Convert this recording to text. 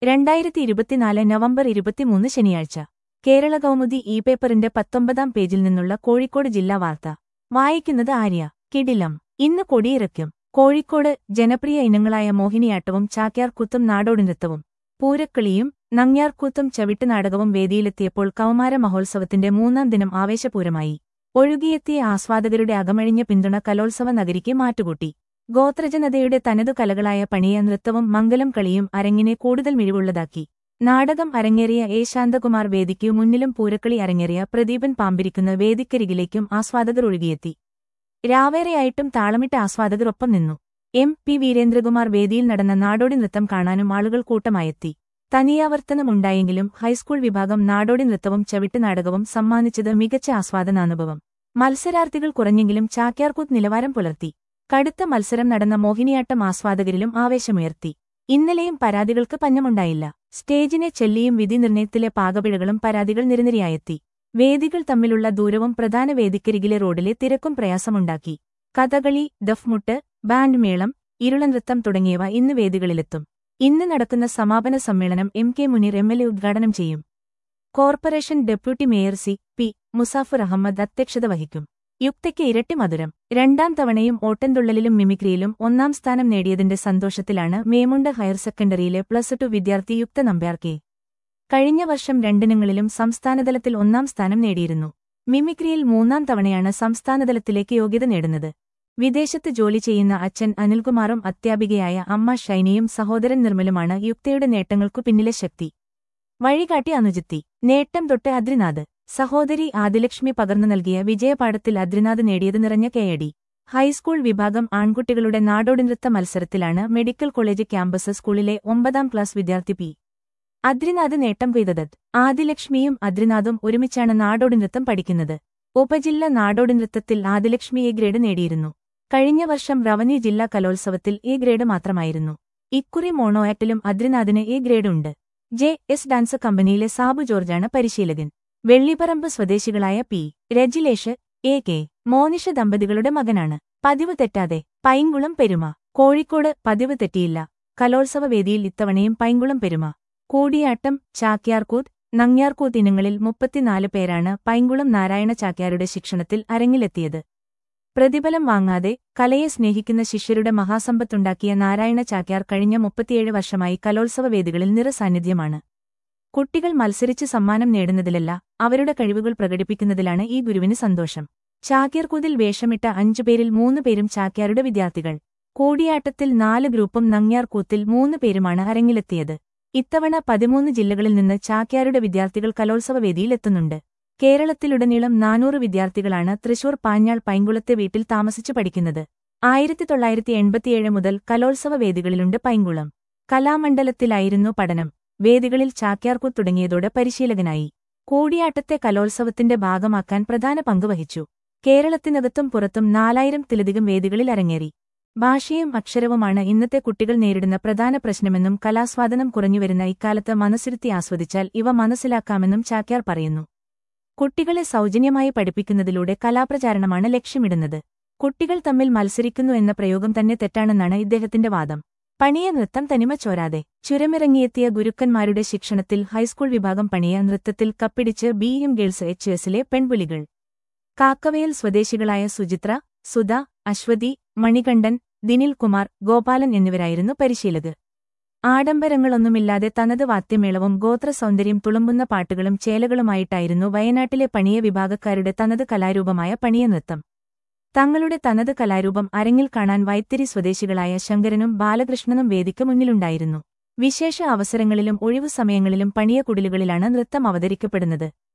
രണ്ടായിരത്തി ഇരുപത്തിനാല് നവംബർ ഇരുപത്തിമൂന്ന് ശനിയാഴ്ച കേരള കൗമുദി ഇ പേപ്പറിന്റെ പത്തൊമ്പതാം പേജിൽ നിന്നുള്ള കോഴിക്കോട് ജില്ലാ വാർത്ത വായിക്കുന്നത് ആര്യ കിടിലം ഇന്ന് കൊടിയിറക്കും കോഴിക്കോട് ജനപ്രിയ ഇനങ്ങളായ മോഹിനിയാട്ടവും ചാക്യാർകൂത്തും നാടോടിനൃത്തവും പൂരക്കളിയും നങ്ങ്യാർകൂത്തും ചവിട്ടുനാടകവും വേദിയിലെത്തിയപ്പോൾ കൗമാര മഹോത്സവത്തിന്റെ മൂന്നാം ദിനം ആവേശപൂരമായി ഒഴുകിയെത്തിയ ആസ്വാദകരുടെ അകമഴിഞ്ഞ പിന്തുണ കലോത്സവ നഗരിക്ക് മാറ്റുകൂട്ടി ഗോത്രജനതയുടെ തനതു കലകളായ പണിയ നൃത്തവും മംഗലം കളിയും അരങ്ങിനെ കൂടുതൽ മിഴിവുള്ളതാക്കി നാടകം അരങ്ങേറിയ എ ശാന്തകുമാർ വേദിക്കു മുന്നിലും പൂരക്കളി അരങ്ങേറിയ പ്രദീപൻ പാമ്പിരിക്കുന്ന വേദിക്കരികിലേക്കും ആസ്വാദകർ ഒഴുകിയെത്തി രാവേറെയായിട്ടും താളമിട്ട ആസ്വാദകർ ഒപ്പം നിന്നു എം പി വീരേന്ദ്രകുമാർ വേദിയിൽ നടന്ന നാടോടി നൃത്തം കാണാനും ആളുകൾ കൂട്ടമായെത്തി തനിയാവർത്തനമുണ്ടായെങ്കിലും ഹൈസ്കൂൾ വിഭാഗം നാടോടി നൃത്തവും ചവിട്ടുനാടകവും സമ്മാനിച്ചത് മികച്ച ആസ്വാദനാനുഭവം മത്സരാർത്ഥികൾ കുറഞ്ഞെങ്കിലും ചാക്യാർകൂത്ത് നിലവാരം പുലർത്തി കടുത്ത മത്സരം നടന്ന മോഹിനിയാട്ടം ആസ്വാദകരിലും ആവേശമുയർത്തി ഇന്നലെയും പരാതികൾക്ക് പഞ്ഞമുണ്ടായില്ല സ്റ്റേജിനെ ചെല്ലിയും വിധി നിർണയത്തിലെ പാകപിഴകളും പരാതികൾ നിരനിരയായെത്തി വേദികൾ തമ്മിലുള്ള ദൂരവും പ്രധാന വേദിക്കരികിലെ റോഡിലെ തിരക്കും പ്രയാസമുണ്ടാക്കി കഥകളി ദഫ്മുട്ട് ബാൻഡ് മേളം ഇരുളനൃത്തം തുടങ്ങിയവ ഇന്ന് വേദികളിലെത്തും ഇന്ന് നടക്കുന്ന സമാപന സമ്മേളനം M K Muneer M L A ഉദ്ഘാടനം ചെയ്യും corporation deputy mayor C P Musafar Ahammed അധ്യക്ഷത വഹിക്കും യുക്തയ്ക്ക് ഇരട്ടി മധുരം രണ്ടാം തവണയും ഓട്ടൻതുള്ളലിലും മിമിക്രിയിലും ഒന്നാം സ്ഥാനം നേടിയതിന്റെ സന്തോഷത്തിലാണ് മേമുണ്ട ഹയർ സെക്കൻഡറിയിലെ പ്ലസ് ടു വിദ്യാർത്ഥി യുക്ത നമ്പ്യാർ കെ കഴിഞ്ഞ വർഷം രണ്ടിനങ്ങളിലും സംസ്ഥാനതലത്തിൽ ഒന്നാം സ്ഥാനം നേടിയിരുന്നു മിമിക്രിയിൽ മൂന്നാം തവണയാണ് സംസ്ഥാനതലത്തിലേക്ക് യോഗ്യത നേടുന്നത് വിദേശത്ത് ജോലി ചെയ്യുന്ന അച്ഛൻ അനിൽകുമാറും അധ്യാപികയായ അമ്മ ഷൈനിയും സഹോദരൻ നിർമ്മലുമാണ് യുക്തയുടെ നേട്ടങ്ങൾക്കു പിന്നിലെ ശക്തി വഴികാട്ടി അനുജത്തി നേട്ടം തൊട്ട് അദ്രിനാഥ് സഹോദരി ആദിലക്ഷ്മി പകർന്നു നൽകിയ വിജയപാഠത്തിൽ അദ്രിനാഥ് നേടിയത് നിറഞ്ഞ കെയടി ഹൈസ്കൂൾ വിഭാഗം ആൺകുട്ടികളുടെ നാടോടിനൃത്ത മത്സരത്തിലാണ് മെഡിക്കൽ കോളേജ് ക്യാമ്പസ് സ്കൂളിലെ ഒമ്പതാം ക്ലാസ് വിദ്യാർത്ഥി പി അദ്രിനാഥ് നേട്ടം കൊയ്തത് ആദിലക്ഷ്മിയും അദ്രിനാഥും ഒരുമിച്ചാണ് നാടോടിനൃത്തം പഠിക്കുന്നത് ഉപജില്ല നാടോടിനൃത്തത്തിൽ ആദിലക്ഷ്മി എ ഗ്രേഡ് നേടിയിരുന്നു കഴിഞ്ഞ വർഷം റവന്യൂ ജില്ലാ കലോത്സവത്തിൽ എ ഗ്രേഡ് മാത്രമായിരുന്നു ഇക്കുറി മോണോ ആക്ടിലും അദ്രിനാഥിന് എ ഗ്രേഡ് ഉണ്ട് ജെ എസ് ഡാൻസ് കമ്പനിയിലെ സാബു ജോർജാണ് പരിശീലകൻ വെള്ളിപ്പറമ്പ് സ്വദേശികളായ P Rajilesh A K Monisha ദമ്പതികളുടെ മകനാണ് പതിവ് തെറ്റാതെ പൈങ്കുളം പെരുമ കോഴിക്കോട് പതിവ് തെറ്റിയില്ല കലോത്സവ വേദിയിൽ ഇത്തവണയും പൈങ്കുളം പെരുമ കൂടിയാട്ടം ചാക്യാർകൂത്ത് നങ്ങ്യാർകൂത്ത് ഇനങ്ങളിൽ മുപ്പത്തിനാല് പേരാണ് പൈങ്കുളം നാരായണ ചാക്യാരുടെ ശിക്ഷണത്തിൽ അരങ്ങിലെത്തിയത് പ്രതിഫലം വാങ്ങാതെ കലയെ സ്നേഹിക്കുന്ന ശിഷ്യരുടെ മഹാസമ്പത്തുണ്ടാക്കിയ നാരായണ ചാക്യാർ കഴിഞ്ഞ മുപ്പത്തിയേഴ് വർഷമായി കലോത്സവ വേദികളിൽ നിറസാന്നിധ്യമാണ് കുട്ടികൾ മത്സരിച്ച് സമ്മാനം നേടുന്നതിലല്ല അവരുടെ കഴിവുകൾ പ്രകടിപ്പിക്കുന്നതിലാണ് ഈ ഗുരുവിന് സന്തോഷം ചാക്യാർകൂതിൽ വേഷമിട്ട അഞ്ചുപേരിൽ മൂന്ന് പേരും ചാക്യാരുടെ വിദ്യാർത്ഥികൾ കൂടിയാട്ടത്തിൽ നാല് ഗ്രൂപ്പും നങ്ങ്യാർകൂത്തിൽ മൂന്ന് പേരുമാണ് അരങ്ങിലെത്തിയത് ഇത്തവണ പതിമൂന്ന് ജില്ലകളിൽ നിന്ന് ചാക്യാരുടെ വിദ്യാർത്ഥികൾ കലോത്സവ വേദിയിലെത്തുന്നുണ്ട് കേരളത്തിലുടനീളം നാനൂറ് വിദ്യാർത്ഥികളാണ് തൃശൂർ പാഞ്ഞാൾ പൈങ്കുളത്തെ വീട്ടിൽ താമസിച്ചു പഠിക്കുന്നത് ആയിരത്തി തൊള്ളായിരത്തി എൺപത്തിയേഴ് മുതൽ കലോത്സവ വേദികളിലുണ്ട് പൈങ്കുളം കലാമണ്ഡലത്തിലായിരുന്നു പഠനം വേദികളിൽ ചാക്യാർക്കു തുടങ്ങിയതോടെ പരിശീലകനായി കൂടിയാട്ടത്തെ കലോത്സവത്തിന്റെ ഭാഗമാക്കാൻ പ്രധാന പങ്കുവഹിച്ചു കേരളത്തിനകത്തും പുറത്തും നാലായിരത്തിലധികം വേദികളിൽ അരങ്ങേറി ഭാഷയും അക്ഷരവുമാണ് ഇന്നത്തെ കുട്ടികൾ നേരിടുന്ന പ്രധാന പ്രശ്നമെന്നും കലാസ്വാദനം കുറഞ്ഞുവരുന്ന ഇക്കാലത്ത് മനസ്സിരുത്തി ആസ്വദിച്ചാൽ ഇവ മനസ്സിലാക്കാമെന്നും ചാക്യാർ പറയുന്നു കുട്ടികളെ സൗജന്യമായി പഠിപ്പിക്കുന്നതിലൂടെ കലാപ്രചാരണമാണ് ലക്ഷ്യമിടുന്നത് കുട്ടികൾ തമ്മിൽ മത്സരിക്കുന്നു എന്ന പ്രയോഗം തന്നെ തെറ്റാണെന്നാണ് ഇദ്ദേഹത്തിന്റെ വാദം പണിയ നൃത്തം തനിമ ചോരാതെ ചുരമിറങ്ങിയെത്തിയ ഗുരുക്കന്മാരുടെ ശിക്ഷണത്തിൽ ഹൈസ്കൂൾ വിഭാഗം പണിയ നൃത്തത്തിൽ കപ്പിടിച്ച് ബി എം ഗേൾസ് എച്ച് എസിലെ പെൺപുലികൾ കാക്കവയൽ സ്വദേശികളായ സുചിത്ര സുധ അശ്വതി മണികണ്ഠൻ ദിനിൽ കുമാർ ഗോപാലൻ എന്നിവരായിരുന്നു പരിശീലകർ ആഡംബരങ്ങളൊന്നുമില്ലാതെ തനത് വാദ്യമേളവും ഗോത്ര സൗന്ദര്യം തുളുമ്പുന്ന പാട്ടുകളും ചേലകളുമായിട്ടായിരുന്നു വയനാട്ടിലെ പണിയ വിഭാഗക്കാരുടെ തനത് കലാരൂപമായ പണിയ നൃത്തം തങ്ങളുടെ തനത് കലാരൂപം അരങ്ങിൽ കാണാൻ വൈത്തിരി സ്വദേശികളായ ശങ്കരനും ബാലകൃഷ്ണനും വേദിക്ക് മുന്നിലുണ്ടായിരുന്നു വിശേഷ അവസരങ്ങളിലും ഒഴിവു സമയങ്ങളിലും പണിയ കുടിലുകളിലാണ് നൃത്തം അവതരിക്കപ്പെടുന്നത്